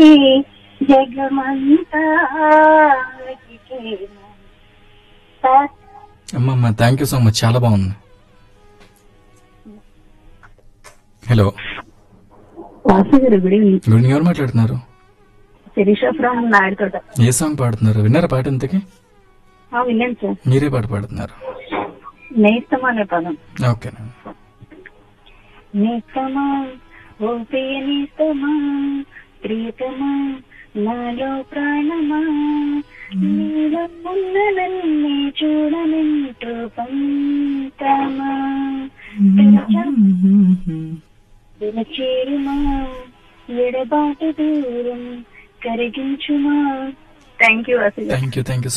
జగమంతా వెతికేను. సార్ అమ్మమ్మ థ్యాంక్ యూ సో మచ్ చాలా బాగుంది హలో వాసు గారు గుడ్ ఈవినింగ్ గుడ్ ఈవినింగ్ ఎవరు మాట్లాడుతున్నారు శిరీష ఫ్రమ్ నాయుడుతోట ఏ సాంగ్ పాడుతున్నారు విన్నారా పాట ఇంతకి ఆ, విన్నాను సార్ మీరే పాట పాడుతున్నారు నేస్తమా అనే పదం ఓకే నేస్తమా ఓ ప్రియ నేస్తమా ప్రియతమా నాలో ప్రాణమా నీలో ఉన్న నన్నే చూడనంటూ పంతమా చేరుమా ఎడబాటు దూరం కరిగించుమా థ్యాంక్ యూ అసలు థ్యాంక్ యూ థ్యాంక్ యూ